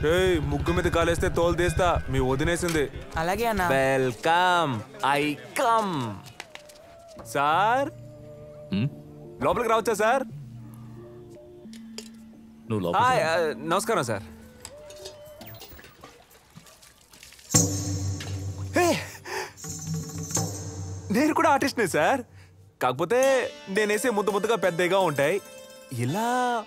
ఏయ్ ముగ్గు మీద కాలేస్తే తోలు తీస్తా మీ వదినేసింది అలాగే అన్న వెల్కమ్ ఐ కమ్ సార్ లోపలికి రావచ్చా సార్ నువ్వు హాయ్ లోపల ఆ, నమస్కారం సార్ హే! నేను కూడా ఆర్టిస్ట్నే సార్ కాకపోతే నేను వేసే ముద్దు ముద్దుగా పెద్దగా ఉంటాయి ఇలా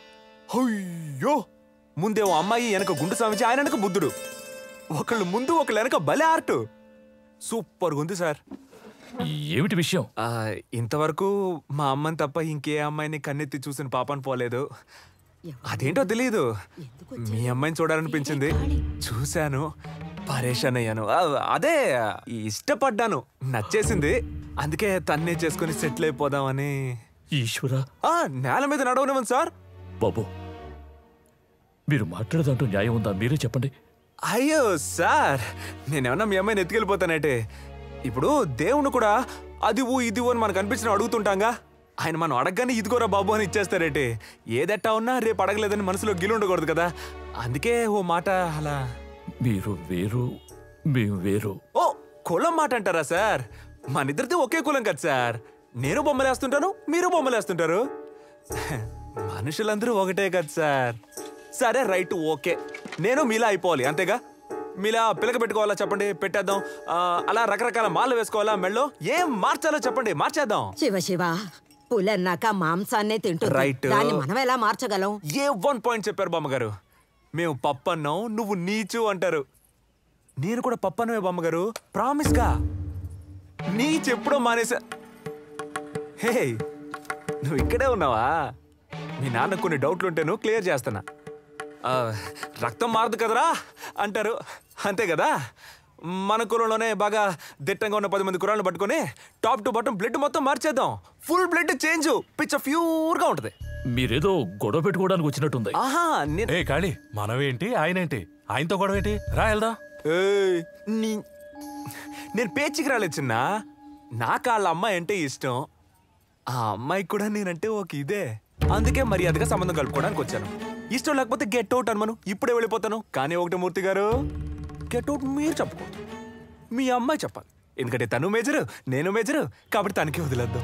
అయ్యో ముందేమో అమ్మాయి వెనక గుండు స్వామించి ఆయన వెనక బుద్ధుడు ఒకళ్ళు ముందు ఒకళ్ళు వెనక భలే ఆర్ట్ సూపర్గా ఉంది సార్ ఏమిటి విషయం ఆ, ఇంతవరకు మా అమ్మని తప్ప ఇంకే అమ్మాయిని కన్నెత్తి చూసిన పాపని పోలేదు అదేంటో తెలియదు మీ అమ్మాయిని చూడాలనిపించింది చూశాను పరేషాన్ అయ్యాను ఆ, అదే ఇష్టపడ్డాను నచ్చేసింది అందుకే తన్నే చేసుకుని సెటిల్ అయిపోదామని ఈశ్వర ఆ, నేల మీద నడవనివ్వండి సార్ బాబు మీరు మాట్లాడదంటూ న్యాయం ఉందా మీరే చెప్పండి అయ్యో సార్ నేనేమన్నా మీ అమ్మాయిని ఎత్తుకెళ్ళిపోతానంటే ఇప్పుడు దేవుణ్ణి కూడా అది ఊ ఇది ఊ అని మనకు అనిపించిన అడుగుతుంటాంగా ఆయన మనం అడగగానే ఇదిగోరా బాబు అని ఇచ్చేస్తారేంటి ఏదెట్టా ఉన్నా రేపు అడగలేదని మనసులో గిలు ఉండకూడదు కదా అందుకే ఓ మాట అలా మీరు వేరు మేము వేరు ఓ కులం మాట అంటారా సార్ మనిద్దరిది ఒకే కులం కదా సార్ నేను బొమ్మలేస్తుంటాను మీరు బొమ్మలేస్తుంటారు మనుషులందరూ ఒకటే కదా సార్ సరే రైట్ ఓకే నేను మీలా అయిపోవాలి అంతేగా మీలా పిలక పెట్టుకోవాలా చెప్పండి పెట్టేద్దాం ఆ, అలా రకరకాల మాలు వేసుకోవాలా మెళ్ళో ఏం మార్చాలో చెప్పండి మార్చేద్దాం శివ శివ పులన్నాక మాంసాన్నే తింటుంది Right. దాన్ని మనం ఎలా మార్చగలం ఏ వన్ పాయింట్ చెప్పారు బామ్మగారు మేము పప్పు అన్నాం నువ్వు నీచు అంటారు నేను కూడా పప్పు అన్నమే బామ్మగారు ప్రామిస్ గా నీ చెప్పుడో మానేసా హే నువ్వు ఇక్కడే ఉన్నావా మీ నాన్న కొన్ని డౌట్లు ఉంటేను క్లియర్ చేస్తున్నా ఆ, రక్తం మారదు కదరా అంటారు అంతే కదా మన కులంలోనే బాగా దిట్టంగా ఉన్న పది మంది కురాలను పట్టుకొని టాప్ టు బాటం బ్లడ్ మొత్తం మార్చేద్దాం ఫుల్ బ్లడ్ చేంజ్ పిచ్చ ప్యూర్గా ఉంటుంది మీరేదో గొడవ పెట్టుకోవడానికి వచ్చినట్టుంది ఆహా నేను ఏ కాళీ మనమేంటి ఆయనేంటి ఆయనతో గొడవ ఏంటి రా వెళ్దాం ఏయ్, నీ నేను పేచికి రాలేదు చిన్న నాకు వాళ్ళ అమ్మాయి అంటే ఇష్టం ఆ అమ్మాయికి కూడా నేనంటే ఒక ఇదే అందుకే మర్యాదగా సంబంధం కలుపుకోవడానికి వచ్చాను ఇష్టం లేకపోతే గెట్ అవుట్ అనమను ఇప్పుడే వెళ్ళిపోతాను కానీ ఒకటి మూర్తి గారు గెట్ అవుట్ మీరు చెప్పకూడదు మీ అమ్మాయి చెప్పాలి ఎందుకంటే తను మేజరు నేను మేజరు కాబట్టి తనకి వదిలేద్దాం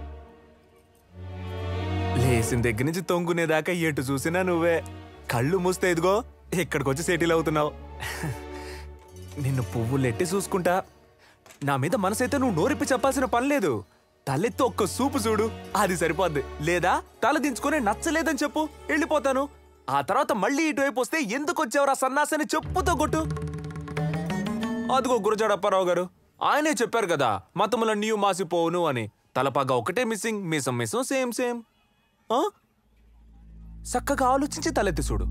లేచిన దగ్గర నుంచి తొంగునేదాకా ఎటు చూసినా నువ్వే కళ్ళు మూస్తే ఇదిగో ఇక్కడికి వచ్చి సెటిల్ అవుతున్నావు నిన్ను పువ్వులెట్టి చూసుకుంటా నా మీద మనసైతే నువ్వు నోరిప్పి చెప్పాల్సిన పని లేదు తలెత్తి ఒక్క సూపు చూడు అది సరిపోద్ది లేదా తల దించుకొని నచ్చలేదని చెప్పు వెళ్ళిపోతాను ఆ తర్వాత మళ్ళీ ఇటువైపు వస్తే ఎందుకు వచ్చావురా సన్నాసని చెప్పుతో కొట్టు అదిగో గురజాడప్పారావు గారు ఆయనే చెప్పారు కదా మతముల నీవు మాసిపోవును అని తలపాగా ఒకటే మిస్సింగ్ మీసం మిసం సేమ్ సేమ్ ఆ? చక్కగా ఆలోచించి తలెత్తి చూడు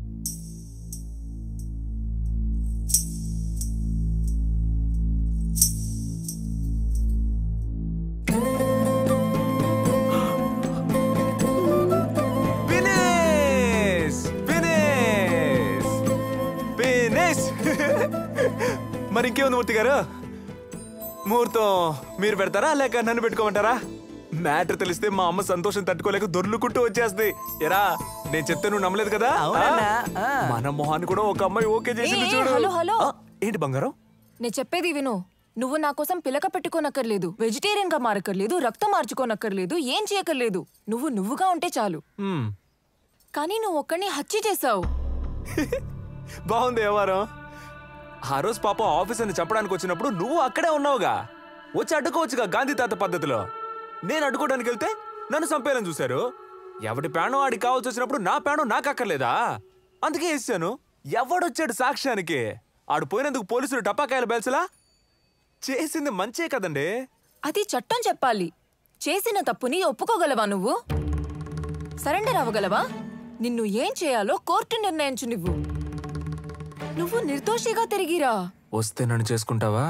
ఫినిష్ ఫినిష్ ఫినిష్ మరి ఇంకేముంది మూర్తి గారు ముహూర్తం మీరు పెడతారా లేక నన్ను పెట్టుకోమంటారా మ్యాటర్ తెలిస్తే మా అమ్మ సంతోషం తట్టుకోలేక దొర్లుకుంటూ వచ్చేస్తుంది ఎరా నేను చెప్తే నువ్వు నమ్మలేదు కదా అవునన్నా, ఆ? ఆ. మన మొహాన్ని కూడా ఒక అమ్మాయి ఓకే చేసింది ఏ, ఏ, చూడు హలో, హలో. ఆ, ఏంటి బంగారం నేను చెప్పేది విను నువ్వు నా కోసం పిలక పెట్టుకోనక్కర్లేదు వెజిటేరియన్ గా మారక్కర్లేదు రక్తం మార్చుకోనక్కర్లేదు ఏం చేయక్కర్లేదు నువ్వు నువ్వుగా ఉంటే చాలు హ్మ్, కానీ నువ్వు ఒక్కడిని హత్య చేసావు బాగుంది వ్యవహారం ఆ రోజు పాప ఆఫీస్ అని చెప్పడానికి వచ్చినప్పుడు నువ్వు అక్కడే ఉన్నావుగా వచ్చి అడ్డుకోవచ్చుగా గాంధీ తాత పద్ధతిలో నేను అడ్డుకోవడానికి వెళ్తే నన్ను చంపేయాలని చూశారు ఎవడి ప్రాణం ఆడికి కావాల్సి వచ్చినప్పుడు నా ప్రాణం నాకు అక్కర్లేదా అందుకే వేసాను ఎవడొచ్చాడు సాక్ష్యానికి ఆడు పోయినందుకు పోలీసులు టపాకాయలు బెల్సలా చేసింది మంచే కదండి అది చట్టం చెప్పాలి చేసిన తప్పుని ఒప్పుకోగలవా నువ్వు సరెండర్ అవ్వగలవా నిన్ను ఏం చేయాలో కోర్టు నిర్ణయించు నువ్వు నువ్వు నిర్దోషిగా తిరిగిరా వస్తే నన్ను చేసుకుంటావా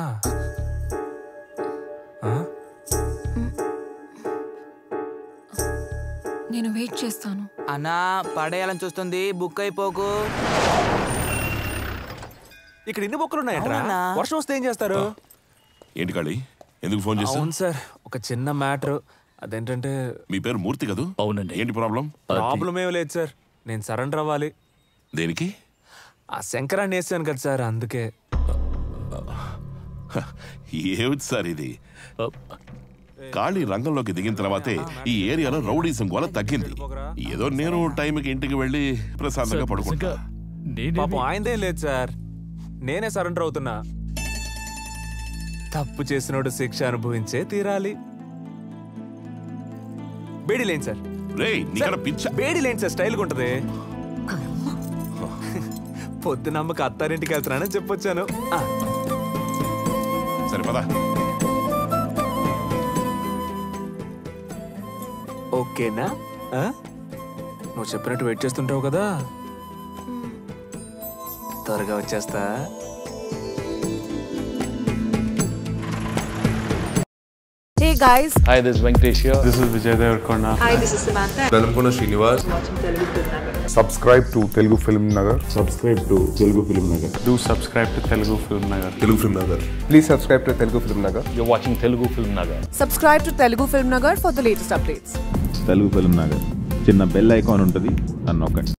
ఆ? నేను వెయిట్ చేస్తాను అన్నా పడేయాలని చూస్తుంది బుక్ అయిపోకు ఇక్కడ ఇన్ని బొక్కలు ఉన్నాయట్రా అవునన్నా. వర్షం వస్తే ఏం చేస్తారు ఏంటి కాళీ ఎందుకు ఫోన్ చేస్తావు అవును సార్ ఒక చిన్న మ్యాటర్ అదేంటంటే మీ పేరు మూర్తి కదూ అవునండి ఏంటి ప్రాబ్లం ప్రాబ్లం ఏం లేదు సార్ నేను సరెండర్ అవ్వాలి దేనికి ఆ శంకరాన్ని వేసాను కదా సార్ అందుకే ఏమిటి సార్ ఇది ఖాళీ రంగంలోకి దిగిన తర్వాతే ఈ ఏరియాలో రౌడీసం గోల తగ్గింది ఏదో నేను టైంకి ఇంటికి వెళ్ళి ప్రశాంతంగా పడుకుంటా నిజంగా నేనేమి పాపం ఆయనదేం లేదు సార్ నేనే సరెండర్ అవుతున్నా తప్పు చేసినోడు శిక్ష అనుభవించే తీరాలి బేడి లేండి సార్ రేయ్ నీకడ పిచ్చ బేడి లేండి సార్ స్టైల్గా ఉంటది పొద్దునమ్మకి అత్తారింటికి వెళ్తున్నానని చెప్పొచ్చాను ఆ, సరే పదా ఓకేనా ఆ? నువ్వు చెప్పినట్టు వెయిట్ చేస్తుంటావు కదా త్వరగా వచ్చేస్తా Hey guys, Hi, this is Venkatesh here. This is Vijay Devarkonda. Velankonda Srinivas subscribe to Telugu Film Nagar. Subscribe to Telugu Film Nagar. Do subscribe to Telugu Film Nagar. Telugu film Nagar Please subscribe to Telugu Film Nagar. You're watching Telugu Film Nagar. subscribe to Telugu Film Nagar for the latest updates. Telugu film Nagar చిన్న bell icon ఉంటుంది నన్ను నొక్కండి